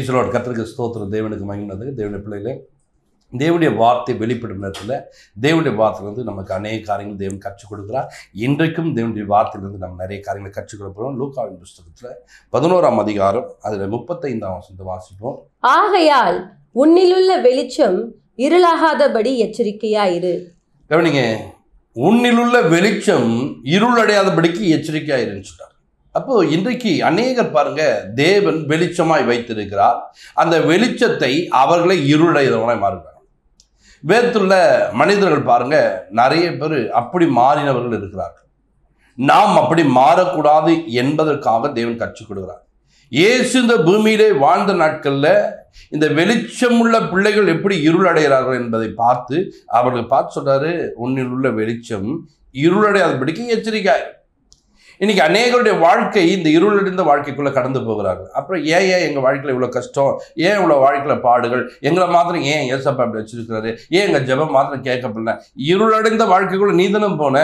பிரேசலோட கத்திரிக்க ஸ்தோத்திரம் தேவனுக்கு மகிழ்ந்தது தேவனுடைய பிள்ளைகளே தேவனுடைய வார்த்தை வெளிப்படும் நேரத்தில் தேவனுடைய வார்த்தையிலிருந்து நமக்கு அநேக காரியங்கள் தேவன் கற்றுக் கொடுக்குறார் இன்றைக்கும் தேவனுடைய வார்த்தையிலிருந்து நம்ம நிறைய காரியங்களை கற்றுக் கொடுக்கிறோம் லூக்காவின் புஸ்தகத்தில் பதினோராம் அதிகாரம் அதில் முப்பத்தைந்தாம் வசனத்தை வாசிப்போம் ஆகையால் உன்னிலுள்ள வெளிச்சம் இருளாகாதபடி எச்சரிக்கையாயிரு கவனிங்க உன்னிலுள்ள வெளிச்சம் இருளடையாதபடிக்கு எச்சரிக்கையாக இருன்னு சொல்றார் அப்போ இன்றைக்கு அநேகர் பாருங்க தேவன் வெளிச்சமாய் வைத்திருக்கிறார் அந்த வெளிச்சத்தை அவர்களை இருளடையதவனாய் மாறுகிறார் வேத்துள்ள மனிதர்கள் பாருங்க நிறைய பேர் அப்படி மாறினவர்கள் இருக்கிறார்கள் நாம் அப்படி மாறக்கூடாது என்பதற்காக தேவன் கற்றுக் கொடுக்கிறார் இயேசு இந்த பூமியிலே வாழ்ந்த நாட்களில் இந்த வெளிச்சமுள்ள பிள்ளைகள் எப்படி இருளடைகிறார்கள் என்பதை பார்த்து அவர்கள் பார்த்து சொல்றாரு உன்னில் உள்ள வெளிச்சம் இருளடையாதபடிக்கு எச்சரிக்கை இன்னைக்கு அநேகருடைய வாழ்க்கை இந்த இருளடைந்த வாழ்க்கைக்குள்ள கடந்து போகிறார்கள் அப்புறம் ஏன் ஏன் எங்க வாழ்க்கையில இவ்வளவு கஷ்டம் ஏன் இவ்வளவு வாழ்க்கையில பாடுகள் எங்களை மாத்திரம் ஏன் ஏசப்பா அப்படி வச்சிருக்கிறாரு ஏன் எங்க ஜெபம் மாத்திரம் கேட்கப்படல இருளடைந்த வாழ்க்கைக்குள்ள நீதனம் போன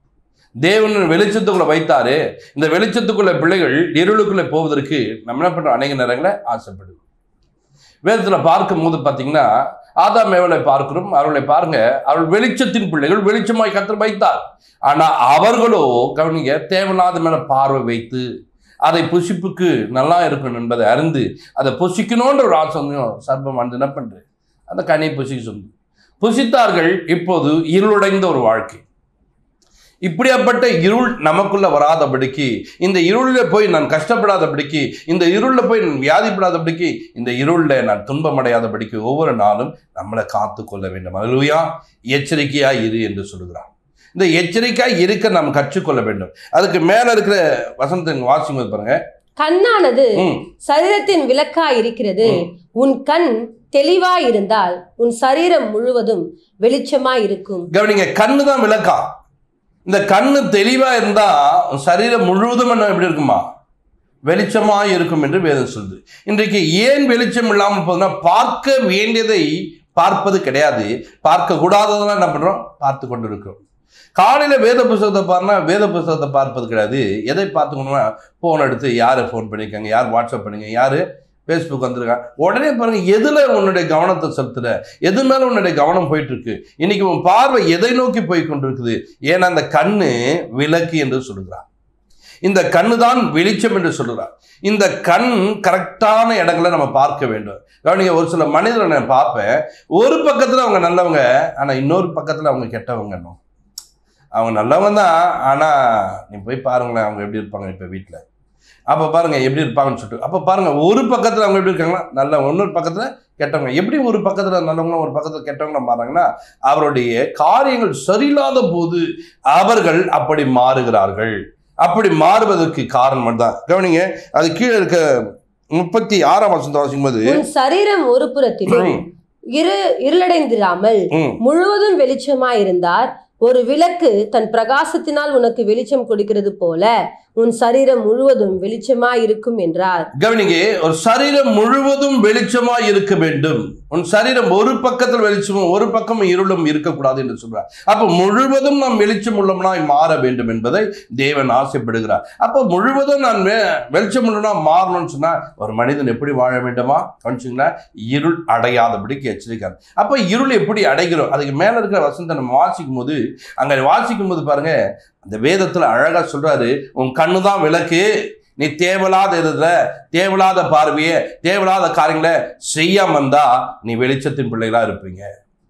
தேவன் வெளிச்சத்துக்குள்ள வைத்தாரு இந்த வெளிச்சத்துக்குள்ள பிள்ளைகள் இருளுக்குள்ள போவதற்கு நம்ம என்ன பண்றோம் அநேக நேரங்களை ஆசைப்படுவோம் வேதத்தில் பார்க்கும்போது பார்த்தீங்கன்னா ஆதாம் ஏவலை பார்க்கிறோம் அவர்களை பாருங்க அவர்கள் வெளிச்சத்தின் பிள்ளைகள் வெளிச்சமாய் கத்தர் வைத்தார் ஆனா அவர்களோ கவனிங்க தேவையில்லாத மேல பார்வை வைத்து அதை புசிப்புக்கு நல்லா இருக்கணும் என்பதை அறிந்து அதை புசிக்கணுன்ற ஒரு ஆசையும் சர்ப்பம் வந்து என்ன பண்றது அந்த கனியை புசிக்க சொல்லு புசித்தார்கள் இப்போது இருளுடைந்த ஒரு வாழ்க்கை இப்படியாப்பட்ட இருள் நமக்குள்ள வராதபடிக்கு இந்த இருளில் போய் நான் கஷ்டப்படாதபடிக்கு இந்த இருளில் போய் நான் வியாதிப்படாதபடிக்கு இந்த இருளில் நான் துன்பமடையாதபடிக்கு ஒவ்வொரு நாளும் நம்மளை காத்து கொள்ள வேண்டும் அலுவயா எச்சரிக்கையா இரு என்று சொல்கிறார் இந்த எச்சரிக்கையா இருக்க நாம் கற்றுக்கொள்ள வேண்டும் அதுக்கு மேல இருக்கிற வசனத்தை வாசிக்கும் போது பாருங்க கண்ணானது ம், சரீரத்தின் விளக்காய் இருக்கிறது ம். உன் கண் தெளிவாய் இருந்தால் உன் சரீரம் முழுவதும் வெளிச்சமாய் இருக்கும் கவனிங்க கண்ணு தான் விளக்கா இந்த கண்ணு தெளிவா இருந்தா உன் சரீரம் முழுவதும் என்ன எப்படி இருக்குமா வெளிச்சமா இருக்கும் என்று வேதம் சொல்லுது இன்றைக்கு ஏன் வெளிச்சம் இல்லாமல் போகுதுன்னா பார்க்க வேண்டியதை பார்ப்பது கிடையாது பார்க்க கூடாததெல்லாம் என்ன பண்றோம் பார்த்து கொண்டு இருக்கிறோம் காலையில வேத புஸ்தகத்தை பாருனா வேத புஸ்தகத்தை பார்ப்பது கிடையாது எதை பார்த்துக்கணும்னா ஃபோன் எடுத்து யாரை ஃபோன் பண்ணியிருக்காங்க யார் வாட்ஸ்அப் பண்ணுங்க யார் ஃபேஸ்புக் வந்திருக்காங்க உடனே பாருங்க எதுல உன்னுடைய கவனத்தை செலுத்துற எது மேல உன்னுடைய கவனம் போயிட்டு இருக்கு இன்னைக்கு உன் பார்வை எதை நோக்கி போய் கொண்டிருக்குது ஏன்னா அந்த கண்ணு விளக்கு என்று சொல்லுகிறார் இந்த கண்ணு தான் வெளிச்சம் என்று சொல்லுகிறார் இந்த கண் கரெக்டான இடங்களை நம்ம பார்க்க வேண்டும் கவனிங்க ஒரு சில மனிதரை நான் பார்ப்பேன் ஒரு பக்கத்துல அவங்க நல்லவங்க ஆனா இன்னொரு பக்கத்துல அவங்க கெட்டவங்க இன்னும். அவங்க நல்லவங்க தான் ஆனா நீ போய் பாருங்களேன் அவங்க எப்படி இருப்பாங்க இப்ப வீட்டுல அப்ப பாருங்க எப்படி இருப்பாங்கன்னு சொல்லிட்டு அப்ப பாருங்க ஒரு பக்கத்துல அவங்க எப்படி இருக்காங்களா நல்ல இன்னொரு பக்கத்துல கெட்டவங்க எப்படி ஒரு பக்கத்துல நல்லவங்க ஒரு பக்கத்துல கெட்டவங்க மாறாங்கன்னா அவருடைய காரியங்கள் சரியில்லாத போது அவர்கள் அப்படி மாறுகிறார்கள் அப்படி மாறுவதற்கு காரணம் தான் கவனிங்க அது கீழே இருக்க முப்பத்தி ஆறாம் வருஷத்தை வாசிக்கும் போது உன் சரீரம் ஒரு புறத்திலும் இரு இருளடைந்திராமல் ம், முழுவதும் வெளிச்சமாய் இருந்தார் ஒரு விளக்கு தன் பிரகாசத்தினால் உனக்கு வெளிச்சம் கொடுக்கிறது போல உன் சரீரம் முழுவதும் வெளிச்சமாய் இருக்கும் என்றார் கவனிங்க ஒரு சரீரம் முழுவதும் வெளிச்சமாய் இருக்க வேண்டும் உன் சரீரம் ஒரு பக்கத்தில் வெளிச்சமும் ஒரு பக்கமும் இருளும் இருக்கக்கூடாது என்று சொல்றார் அப்ப முழுவதும் நாம் வெளிச்சம் உள்ளவனாய் மாற வேண்டும் என்பதை தேவன் ஆசைப்படுகிறார் அப்ப முழுவதும் நான் வே- வெளிச்சம் உள்ளவனா மாறணும்னு சொன்னா ஒரு மனிதன் எப்படி வாழ வேண்டுமா கவனிச்சிங்களா இருள் அடையாதபடிக்கு எச்சரிக்கார் அப்ப இருள் எப்படி அடைகிறோம் அதுக்கு மேல இருக்கிற வசனத்தை நம்ம வாசிக்கும் போது அங்க வாசிக்கும் போது பாருங்க அந்த வேதத்துல அழகா சொல்றாரு உன் கண்ணு தான் விளக்கு நீ தேவையில்லாத இதுல தேவையில்லாத பார்வையை தேவையில்லாத காரியங்களை செய்யாம இருந்தா நீ வெளிச்சத்தின் பிள்ளைகளா இருப்பீங்க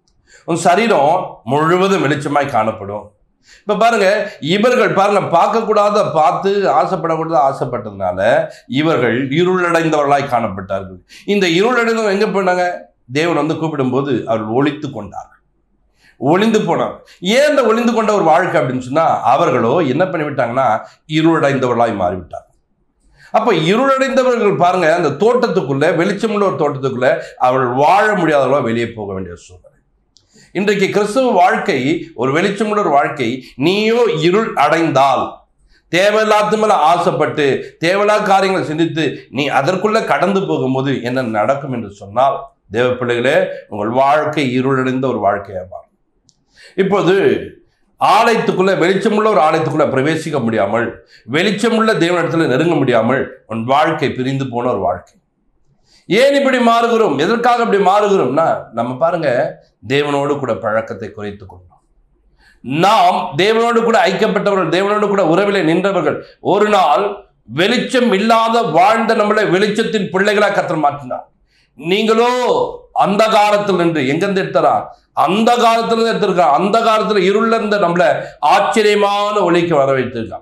உன் சரீரம் முழுவதும் வெளிச்சமாய் காணப்படும் இப்ப பாருங்க இவர்கள் பாருங்க பார்க்கக்கூடாத பார்த்து ஆசைப்படக்கூடாத ஆசைப்பட்டதுனால இவர்கள் இருளடைந்தவர்களாய் காணப்பட்டார்கள் இந்த இருளடைந்தவங்க எங்க போனாங்க தேவன் வந்து கூப்பிடும்போது அவர்கள் ஒளித்து கொண்டார்கள் ஒளிந்து போனார் ஏன் இந்த ஒளிந்து கொண்ட ஒரு வாழ்க்கை அப்படின்னு சொன்னா அவர்களோ என்ன பண்ணிவிட்டாங்கன்னா இருளடைந்தவர்களாய் மாறிவிட்டார் அப்ப இருளடைந்தவர்கள் பாருங்க அந்த தோட்டத்துக்குள்ள வெளிச்சமுள்ள ஒரு தோட்டத்துக்குள்ள அவர்கள் வாழ முடியாதவர்களா வெளியே போக வேண்டிய சூழ்நிலை இன்றைக்கு கிறிஸ்துவ வாழ்க்கை ஒரு வெளிச்சமுள்ள ஒரு வாழ்க்கை நீயோ இருள் அடைந்தால் தேவையில்லாத மேல ஆசைப்பட்டு தேவையில்லாத காரியங்களை சிந்தித்து நீ அதற்குள்ள கடந்து போகும்போது என்ன நடக்கும் என்று சொன்னால் தேவ பிள்ளைகளே உங்கள் வாழ்க்கை இருளடைந்த ஒரு வாழ்க்கையாக மாறும் இப்போது ஆலயத்துக்குள்ள வெளிச்சமுள்ள ஒரு ஆலயத்துக்குள்ள பிரவேசிக்க முடியாமல் வெளிச்சமுள்ள தேவனிடத்துல நெருங்க முடியாமல் உன் வாழ்க்கை பிரிந்து போன ஒரு வாழ்க்கை ஏன் இப்படி மாறுகிறோம் எதற்காக இப்படி மாறுகிறோம்னா நம்ம பாருங்க தேவனோடு கூட பழக்கத்தை குறைத்துக் கொண்டோம் நாம் தேவனோடு கூட ஐக்கியப்பட்டவர்கள் தேவனோடு கூட உறவிலே நின்றவர்கள் ஒரு நாள் வெளிச்சம் இல்லாத வாழ்ந்த நம்மளை வெளிச்சத்தின் பிள்ளைகளா கத்தர் மாற்றினார் நீங்களோ அந்த காலத்தில் நின்று எங்கிருந்து எடுத்தாரா அந்த காலத்துல இருந்து எடுத்திருக்கான் அந்த காலத்துல இருள்ல இருந்த நம்மள ஆச்சரியமான ஒளிக்கு வர வைத்திருக்கான்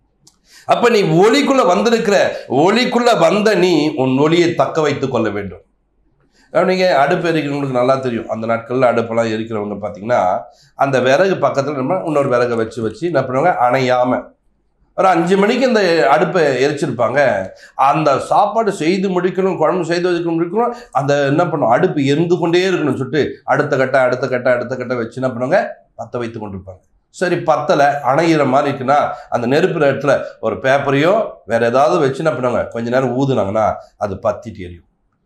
அப்ப நீ ஒளிக்குள்ள வந்திருக்கிற ஒளிக்குள்ள வந்த நீ உன் ஒளியை தக்க வைத்துக் கொள்ள வேண்டும் நீங்க அடுப்பு எரிக்கிறவங்களுக்கு நல்லா தெரியும் அந்த நாட்கள்ல அடுப்பெல்லாம் எரிக்கிறவங்க பார்த்தீங்கன்னா அந்த விறகு பக்கத்துல நம்ம இன்னொரு விறகை வச்சு வச்சு என்ன பண்ணுவாங்க அணையாம ஒரு அஞ்சு மணிக்கு இந்த அடுப்பை எரிச்சிருப்பாங்க அந்த சாப்பாடு செய்து முடிக்கணும் குழம்பு செய்து வச்சுக்க முடிக்கணும் அந்த என்ன பண்ணும் அடுப்பு எரிந்து கொண்டே இருக்கணும்னு சொல்லிட்டு அடுத்த கட்ட அடுத்த கட்ட அடுத்த கட்ட வச்சு என்ன பண்ணுவாங்க பற்ற வைத்து கொண்டிருப்பாங்க சரி பத்தலை அணையிற மாதிரி இருக்குன்னா அந்த நெருப்புற இடத்துல ஒரு பேப்பரையோ வேற ஏதாவது வச்சு என்ன பண்ணுவாங்க கொஞ்ச நேரம் ஊதுனாங்கன்னா அது பத்திட்டு எரியும்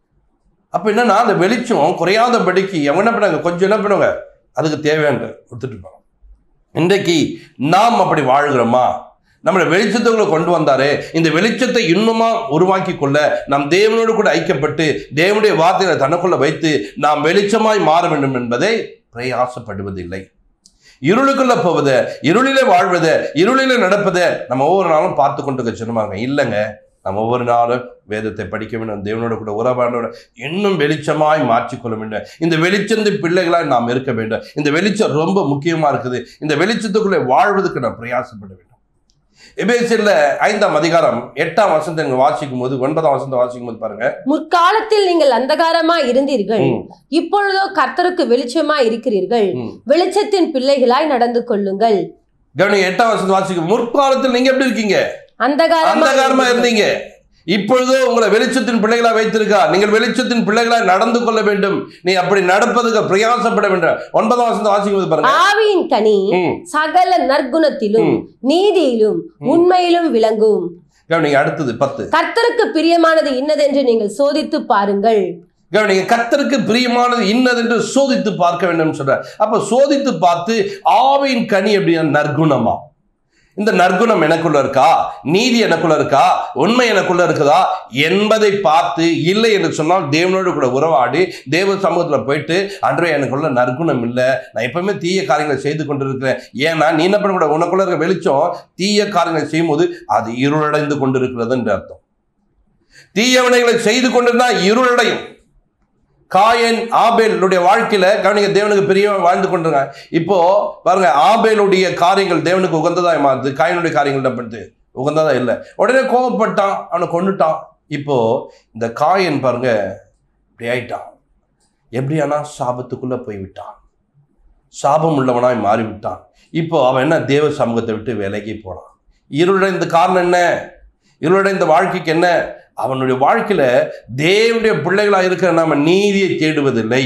அப்போ என்னன்னா அந்த வெளிச்சம் குறையாதபடிக்கு எவங்க என்ன பண்ணாங்க கொஞ்சம் என்ன பண்ணுவாங்க அதுக்கு தேவையான கொடுத்துட்டு இருப்பாங்க இன்றைக்கு நாம் அப்படி வாழ்கிறோமா நம்மளை வெளிச்சத்துக்குள்ள கொண்டு வந்தாரே இந்த வெளிச்சத்தை இன்னுமா உருவாக்கி கொள்ள நாம் தேவனோடு கூட ஐக்கியப்பட்டு தேவனுடைய வார்த்தைகளை தனக்குள்ள வைத்து நாம் வெளிச்சமாய் மாற வேண்டும் என்பதை பிரயாசப்படுவதில்லை இருளுக்குள்ள போவதை இருளிலே வாழ்வதை இருளிலே நடப்பதை நம்ம ஒவ்வொரு நாளும் பார்த்து கொண்டு சொன்னாங்க இல்லைங்க நம்ம ஒவ்வொரு நாளும் வேதத்தை படிக்க வேண்டும் தேவனோட கூட உறவானோட இன்னும் வெளிச்சமாய் மாற்றிக்கொள்ள வேண்டும் இந்த வெளிச்சத்தின் பிள்ளைகளாய் நாம் இருக்க வேண்டும் இந்த வெளிச்சம் ரொம்ப முக்கியமா இருக்குது இந்த வெளிச்சத்துக்குள்ளே வாழ்வதற்கு நாம் பிரயாசப்பட வேண்டும் எபேசியர்ல ஐந்தாம் அதிகாரம் எட்டாம் வசனத்தை நீங்க வாசிக்கும் போது ஒன்பதாம் வசனத்தை வாசிக்கும் போது பாருங்க முற்காலத்தில் நீங்கள் அந்தகாரமா இருந்தீர்கள் ம், இப்பொழுதோ கர்த்தருக்கு வெளிச்சமா இருக்கிறீர்கள் ம். வெளிச்சத்தின் பிள்ளைகளாய் நடந்து கொள்ளுங்கள் கவனிங்க எட்டாம் வசனத்தை வாசிக்கும் முற்காலத்தில் நீங்க எப்படி இருக்கீங்க அந்தகாரமா அந்தகாரமா இருந்தீர்கள். இருந்தீங்க இப்பொழுதோ உங்களை வெளிச்சத்தின் பிள்ளைகளா வைத்திருக்கா நீங்கள் வெளிச்சத்தின் பிள்ளைகளா நடந்து கொள்ள வேண்டும் நீ அப்படி நடப்பதுக்கு பிரயாசப்பட வேண்டும் ஒன்பதாம் வசனத்தை வாசிக்கும் போது பாருங்க ஆவியின் கனி ம், சகல நற்குணத்திலும் ம். நீதியிலும் ம். உண்மையிலும் விளங்கும் கவனிங்க அடுத்தது பத்து கர்த்தருக்கு பிரியமானது இன்னதென்று நீங்கள் சோதித்து பாருங்கள் கவனிங்க கத்தருக்கு பிரியமானது இன்னதென்று சோதித்து பார்க்க வேண்டும் சொல்ற அப்ப சோதித்து பார்த்து ஆவியின் கனி அப்படின்னா நற்குணமா இந்த நற்குணம் எனக்குள்ள இருக்கா நீதி எனக்குள்ள இருக்கா உண்மை எனக்குள்ள இருக்குதா என்பதை பார்த்து இல்லை என்று சொன்னால் தேவனோடு கூட உறவாடி தேவ சமூகத்துல போயிட்டு அன்றே எனக்குள்ள நற்குணம் இல்லை நான் எப்பவுமே தீய காரியங்களை செய்து கொண்டிருக்கிறேன் ஏன்னா நீ என்ன பண்ண கூட உனக்குள்ள இருக்க வெளிச்சம் தீய காரியங்களை செய்யும்போது அது இருளடைந்து கொண்டிருக்கிறது என்று அர்த்தம் தீய வினைகளை செய்து கொண்டிருந்தா இருளடையும் காயன் ஆபேலுடைய வாழ்க்கையில கவனிக்க தேவனுக்கு பெரிய வாழ்ந்து கொண்டிருக்காங்க இப்போ பாருங்க ஆபேலுடைய காரியங்கள் தேவனுக்கு உகந்ததாய் மாறுது காயனுடைய காரியங்கள் என்ன பண்ணுது உகந்ததா இல்லை உடனே கோபப்பட்டான் அவனை கொண்டுட்டான் இப்போ இந்த காயன் பாருங்க இப்படி ஆயிட்டான் எப்படியானா சாபத்துக்குள்ள போய் விட்டான் சாபம் உள்ளவனாய் மாறிவிட்டான் இப்போ அவன் என்ன தேவ சமூகத்தை விட்டு விலகி போனான் இருளடைந்த காரணம் என்ன இருளடைந்த வாழ்க்கைக்கு என்ன அவனுடைய வாழ்க்கையில தேவனுடைய பிள்ளைகளா இருக்கிற நாம நீதியை தேடுவதில்லை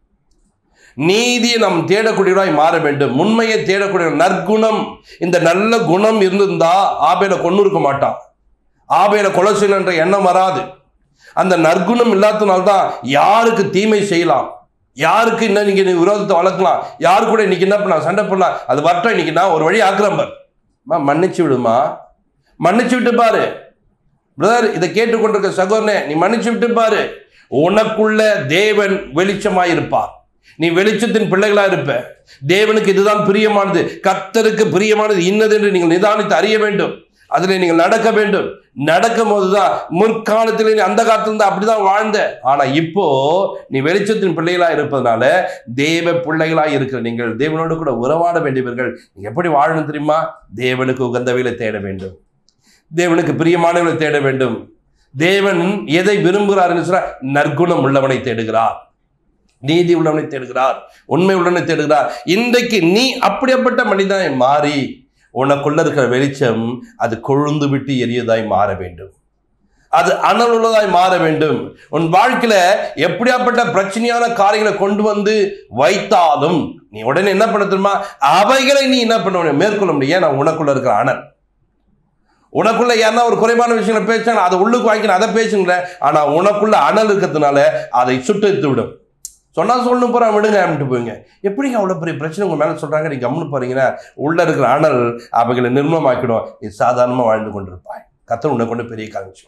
நீதியை நாம் தேடக்கூடியவராய் மாற வேண்டும் உண்மையை தேடக்கூடிய நற்குணம் இந்த நல்ல குணம் இருந்திருந்தா ஆபேல கொண்டு இருக்க மாட்டான் ஆபேல கொலை செய்யணுன்ற எண்ணம் வராது அந்த நற்குணம் இல்லாதனால்தான் யாருக்கு தீமை செய்யலாம் யாருக்கு இன்னும் நீங்க விரோதத்தை வளர்க்கலாம் யாரு கூட இன்னைக்கு என்ன பண்ணலாம் சண்டை பண்ணலாம் அது வரட்டும் இன்னைக்கு நான் ஒரு வழி ஆக்கிரம்பர் அம்மா, மன்னிச்சு விடுமா மன்னிச்சு விட்டு பாரு பிரதர் இதை கேட்டுக்கொண்டிருக்க சகோதரனே நீ மன்னிச்சு விட்டு பாரு உனக்குள்ள தேவன் வெளிச்சமாய் இருப்பார் நீ வெளிச்சத்தின் பிள்ளைகளா இருப்ப தேவனுக்கு இதுதான் பிரியமானது கர்த்தருக்கு பிரியமானது இன்னது என்று நீங்கள் நிதானித்து அறிய வேண்டும் அதில் நீங்கள் நடக்க வேண்டும் நடக்கும் போதுதான் முற்காலத்தில் நீ அந்த காலத்துல தான் அப்படிதான் வாழ்ந்த ஆனா இப்போ நீ வெளிச்சத்தின் பிள்ளைகளா இருப்பதனால தேவ பிள்ளைகளா இருக்கிற நீங்கள் தேவனோடு கூட உறவாட வேண்டியவர்கள் நீங்க எப்படி வாழணும் தெரியுமா தேவனுக்கு உகந்தவைகளை தேட வேண்டும் தேவனுக்கு பிரியமானவர்களை தேட வேண்டும் தேவன் எதை விரும்புகிறார் என்று சொன்னால் நற்குணம் உள்ளவனை தேடுகிறார் நீதி உள்ளவனை தேடுகிறார் உண்மை உள்ளவனை தேடுகிறார் இன்றைக்கு நீ அப்படிப்பட்ட மனிதனாய் மாறி உனக்குள்ள இருக்கிற வெளிச்சம் அது கொழுந்து விட்டு எரியதாய் மாற வேண்டும் அது அனல் உள்ளதாய் மாற வேண்டும் உன் வாழ்க்கையில எப்படியாப்பட்ட பிரச்சனையான காரியங்களை கொண்டு வந்து வைத்தாலும் நீ உடனே என்ன பண்ண தெரியுமா அவைகளை நீ என்ன பண்ண முடியும் மேற்கொள்ள முடியும் ஏன்னா உனக்குள்ள இருக்கிற அனல் உனக்குள்ள யாருன்னா ஒரு குறைவான விஷயங்களை பேசுறாங்க அதை உள்ளுக்கு வாங்கிக்கணும் அதை பேசுங்களேன் ஆனா உனக்குள்ள அனல் இருக்கிறதுனால அதை சுட்டெடுத்து விடும் சொன்னா சொல்லணும் போறா விடுங்க அப்படின்ட்டு போயிங்க எப்படிங்க அவ்வளோ பெரிய பிரச்சனை உங்க மேல சொல்றாங்க நீங்க கம்முன்னு போறீங்கன்னா உள்ள இருக்கிற அனல் அவைகளை நிர்மலமாக்கிடும் நீ சாதாரணமா வாழ்ந்து கொண்டிருப்பாய் கத்தர் உன்னை கொண்டு பெரிய காமிச்சுவான்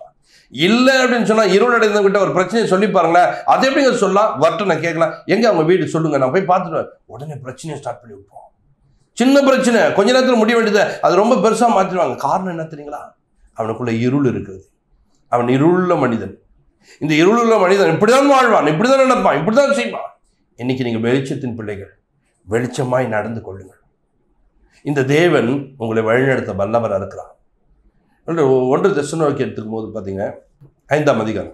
இல்லை அப்படின்னு சொன்னா இருள் அடைந்தவங்கிட்ட ஒரு பிரச்சனையை சொல்லி பாருங்களேன் அது எப்படிங்க சொல்லலாம் வரட்டும் நான் கேட்கலாம் எங்க அவங்க வீடு சொல்லுங்க நான் போய் பார்த்துட்டு வரேன். உடனே பிரச்சனையை ஸ்டார்ட் பண்ணி வைப்போம் சின்ன பிரச்சனை கொஞ்ச நேரத்தில் முடிய வேண்டியது அது ரொம்ப பெருசா மாற்றிடுவாங்க காரணம் என்ன தெரியுங்களா அவனுக்குள்ள இருள் இருக்குது அவன் இருளுள்ள மனிதன் இந்த இருளுள்ள மனிதன் இப்படிதான் வாழ்வான் இப்படிதான் நடப்பான் இப்படிதான் செய்வான் இன்னைக்கு நீங்க வெளிச்சத்தின் பிள்ளைகள் வெளிச்சமாய் நடந்து கொள்ளுங்கள் இந்த தேவன் உங்களை வழிநடத்த வல்லவராக இருக்கிறார் ஒன்று ஒன்று தெசனோக்கி எடுத்துக்கும் போது பார்த்தீங்கன்னா ஐந்தாம் அதிகாரம்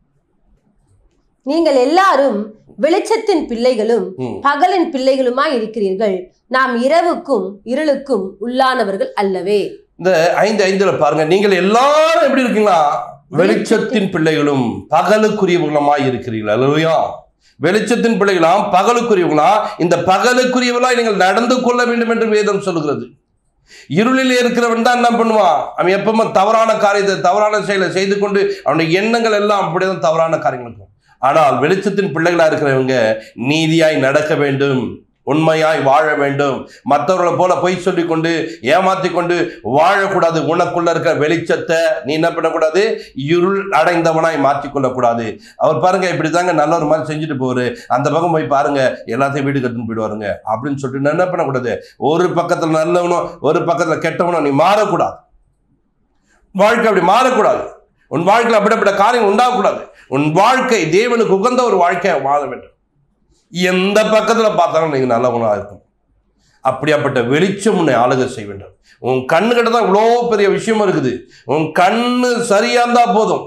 நீங்கள் எல்லாரும் வெளிச்சத்தின் பிள்ளைகளும் ம். பகலின் பிள்ளைகளுமாய் இருக்கிறீர்கள் நாம் இரவுக்கும் இருளுக்கும் உள்ளானவர்கள் அல்லவே இந்த ஐந்து ஐந்துல பாருங்க நீங்கள் எல்லாரும் எப்படி இருக்கீங்களா வெளிச்சத்தின் பிள்ளைகளும் பகலுக்குரியவர்களுமாய் இருக்கிறீர்கள் அல்லையா வெளிச்சத்தின் பிள்ளைகளாம் பகலுக்குரியவங்களா இந்த பகலுக்குரியவர்களாய் நீங்கள் நடந்து கொள்ள வேண்டும் என்று வேதம் சொல்லுகிறது இருளில் இருக்கிறவன் தான் என்ன பண்ணுவான் அவன் எப்பவுமே தவறான காரியத்தை தவறான செயலை செய்து கொண்டு அவனுடைய எண்ணங்கள் எல்லாம் அப்படிதான் தவறான காரியங்கள் இருக்கும் ஆனால் வெளிச்சத்தின் பிள்ளைகளா இருக்கிறவங்க நீதியாய் நடக்க வேண்டும் உண்மையாய் வாழ வேண்டும் மற்றவர்களை போல பொய் சொல்லி கொண்டு ஏமாத்தி கொண்டு வாழக்கூடாது உனக்குள்ள இருக்கிற வெளிச்சத்தை நீ என்ன பண்ணக்கூடாது இருள் அடைந்தவனாய் மாற்றிக்கொள்ளக்கூடாது அவர் பாருங்க இப்படி தாங்க நல்ல ஒரு மாதிரி செஞ்சுட்டு போவாரு அந்த பக்கம் போய் பாருங்க எல்லாத்தையும் வீடு கட்டுன்னு போயிடுவாருங்க அப்படின்னு சொல்லிட்டு நான் என்ன பண்ணக்கூடாது ஒரு பக்கத்துல நல்லவனும் ஒரு பக்கத்துல கெட்டவனும் நீ மாறக்கூடாது வாழ்க்கை அப்படி மாறக்கூடாது உன் வாழ்க்கையில் அப்படிப்பட்ட காரியம் உண்டாகக்கூடாது உன் வாழ்க்கை தேவனுக்கு உகந்த ஒரு வாழ்க்கையை வாழ வேண்டும் எந்த பக்கத்துல பார்த்தாலும் நீங்க நல்லவனா இருக்கும் அப்படியாப்பட்ட வெளிச்சம் உன்னை ஆளுகை செய்ய வேண்டும் உன் கண்ணு கிட்ட தான் இவ்வளோ பெரிய விஷயம் இருக்குது உன் கண்ணு சரியா இருந்தா போதும்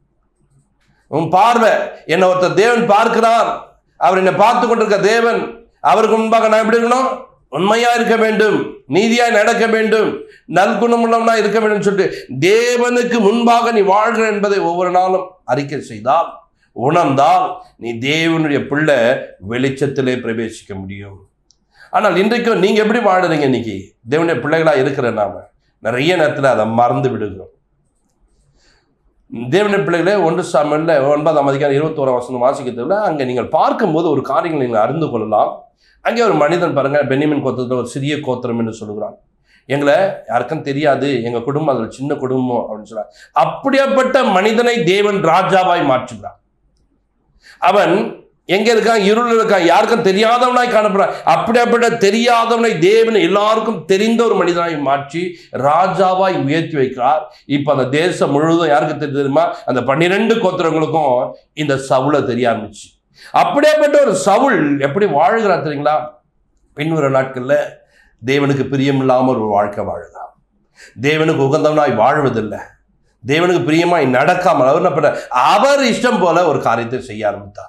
உன் பார்வை என்னை ஒருத்தர் தேவன் பார்க்கிறார் அவர் என்னை பார்த்து கொண்டிருக்க தேவன் அவருக்கு முன்பாக நான் எப்படி இருக்கணும் உண்மையா இருக்க வேண்டும் நீதியாய் நடக்க வேண்டும் நற்குணமுள்ளவனா இருக்க வேண்டும் சொல்லிட்டு தேவனுக்கு முன்பாக நீ வாழ்கிற என்பதை ஒவ்வொரு நாளும் அறிக்கை செய்தால் உணர்ந்தால் நீ தேவனுடைய பிள்ளை வெளிச்சத்திலே பிரவேசிக்க முடியும் ஆனால் இன்றைக்கும் நீங்க எப்படி வாழுறீங்க இன்னைக்கு தேவனுடைய பிள்ளைகளா இருக்கிற நாம நிறைய நேரத்தில் அதை மறந்து விடுகிறோம் தேவனுடைய பிள்ளைகளே ஒன்று சாமியில் ஒன்பதாம் அதிகாரம் இருபத்தோராம் வசனம் வாசிக்கிறதுல அங்கே நீங்கள் பார்க்கும்போது ஒரு காரியங்களை நீங்கள் அறிந்து கொள்ளலாம் அங்கே ஒரு மனிதன் பாருங்க பென்னிமின் கோத்திரத்தில் ஒரு சிறிய கோத்திரம் என்று சொல்லுகிறான் எங்களை யாருக்கும் தெரியாது எங்க குடும்பம் அதில் சின்ன குடும்பம் அப்படின்னு சொல்றார் அப்படியாப்பட்ட மனிதனை தேவன் ராஜாவாய் மாற்றுகிறார் அவன் எங்க இருக்கான் இருள் இருக்கான் யாருக்கும் தெரியாதவனாய் காணப்படுறான் அப்படியாப்பட்ட தெரியாதவனை தேவன் எல்லாருக்கும் தெரிந்த ஒரு மனிதனாய் மாற்றி ராஜாவாய் உயர்த்தி வைக்கிறார் இப்ப அந்த தேசம் முழுவதும் யாருக்கு தெரியுது தெரியுமா அந்த பன்னிரெண்டு கோத்திரங்களுக்கும் இந்த சவுளை தெரிய ஆரம்பிச்சு அப்படியாப்பட்ட ஒரு சவுல் எப்படி வாழுகிறார் தெரியுங்களா பின்வர நாட்கள்ல தேவனுக்கு பிரியமில்லாமல் ஒரு வாழ்க்கை வாழுகிறார் தேவனுக்கு உகந்தவனாய் வாழ்வதில்லை தேவனுக்கு பிரியமாய் நடக்காமல் அவர் என்ன பண்ண அவர் இஷ்டம் போல ஒரு காரியத்தை செய்ய ஆரம்பித்தார்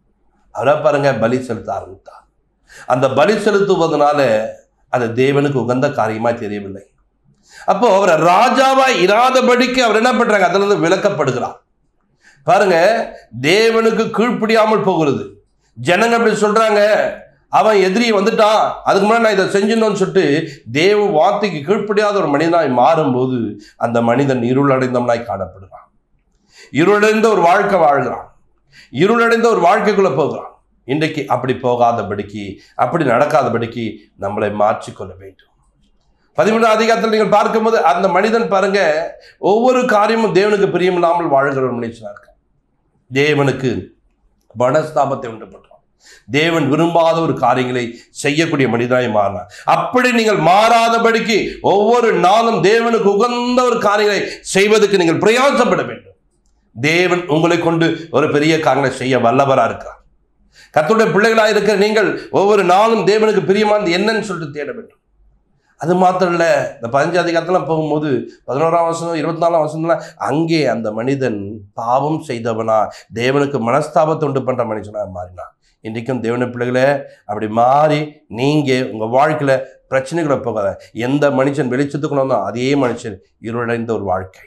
அவரை பாருங்க பலி செலுத்த ஆரம்பித்தார் அந்த பலி செலுத்துவதனால அது தேவனுக்கு உகந்த காரியமா தெரியவில்லை அப்போ அவரை ராஜாவா இராதபடிக்கு அவர் என்ன பண்றாங்க அதுல இருந்து விலக்கப்படுகிறார் பாருங்க தேவனுக்கு கீழ்ப்படியாமல் போகிறது ஜனங்க அப்படி சொல்றாங்க அவன் எதிரி வந்துட்டான் அதுக்கு முன்னாடி நான் இதை செஞ்சிடணும்னு சொல்லிட்டு தேவ வார்த்தைக்கு கீழ்ப்படியாத ஒரு மனிதனாய் மாறும்போது அந்த மனிதன் இருளடைந்தவனாய் காணப்படுகிறான் இருளடைந்த ஒரு வாழ்க்கை வாழ்கிறான் இருளடைந்த ஒரு வாழ்க்கைக்குள்ள போகிறான் இன்றைக்கு அப்படி போகாதபடிக்கு அப்படி நடக்காதபடிக்கு நம்மளை மாற்றிக்கொள்ள வேண்டும் பதிமூணாம் அதிகாரத்தில் நீங்கள் பார்க்கும்போது அந்த மனிதன் பாருங்க ஒவ்வொரு காரியமும் தேவனுக்கு பிரியமில்லாமல் வாழ்கிற ஒரு மனுஷனா இருக்கான் தேவனுக்கு மனஸ்தாபத்தை உண்டு பண்றான் தேவன் விரும்பாத ஒரு காரியங்களை செய்யக்கூடிய மனிதனாய் மாறினார் அப்படி நீங்கள் மாறாதபடிக்கு ஒவ்வொரு நாளும் தேவனுக்கு உகந்த ஒரு காரியங்களை செய்வதற்கு நீங்கள் பிரயாசப்பட வேண்டும் தேவன் உங்களை கொண்டு ஒரு பெரிய காரியங்களை செய்ய வல்லவரா இருக்கிறார் கர்த்தருடைய பிள்ளைகளாக இருக்கிற நீங்கள் ஒவ்வொரு நாளும் தேவனுக்கு பிரியமானது என்னன்னு சொல்லிட்டு தேட வேண்டும் அது மாத்திரம் இல்லை இந்த பதினஞ்சு அதிகாரத்தில் போகும்போது பதினோராம் வருஷம் இருபத்தி நாலாம் வருஷம்லாம் அங்கே அந்த மனிதன் பாவம் செய்தவனா தேவனுக்கு மனஸ்தாபத்தை உண்டு பண்ற மனுஷனா மாறினான் இன்றைக்கும் தேவன பிள்ளைகளே அப்படி மாறி நீங்க உங்க வாழ்க்கையில பிரச்சனைகளை போகாத எந்த மனுஷன் வெளிச்சத்துக்குள்ள வந்தோ அதே மனுஷன் இருளடைந்த ஒரு வாழ்க்கை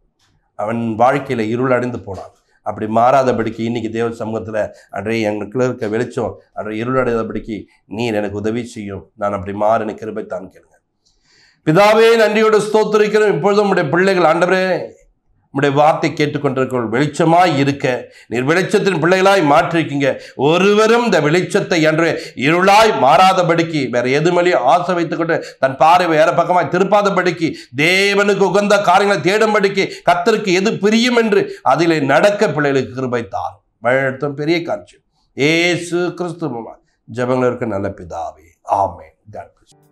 அவன் வாழ்க்கையில இருளடைந்து போனான் அப்படி மாறாதபடிக்கு இன்னைக்கு தேவ சமூகத்தில் அன்றைய எங்களுக்குள்ள இருக்க வெளிச்சம் அன்றைய இருளடையாதபடிக்கு நீர் எனக்கு உதவி செய்யும் நான் அப்படி மாறின கிருபை தான் கேளுங்க பிதாவே நன்றியோடு ஸ்தோத்திரிக்கிறோம் இப்பொழுதும் உடைய பிள்ளைகள் ஆண்டவரே உம்முடைய வார்த்தை கேட்டுக்கொண்டிருக்கிற வெளிச்சமாய் இருக்க நீர் வெளிச்சத்தின் பிள்ளைகளாய் மாற்றிருக்கீங்க ஒருவரும் இந்த வெளிச்சத்தை என்று இருளாய் மாறாதபடிக்கு வேற எதுமலையும் ஆசை வைத்துக்கொண்டு தன் பார்வை வேற பக்கமாய் திருப்பாதபடிக்கு தேவனுக்கு உகந்த காரியங்களை தேடும்படிக்கு கத்தருக்கு எது பிரியும் என்று அதிலே நடக்க பிள்ளைகளுக்கு கிருபை தாரும் வழிநடத்தும் பெரிய காட்சி ஏசு கிறிஸ்துவமா ஜபங்களுக்கு நல்ல பிதாவே ஆமென் God bless you.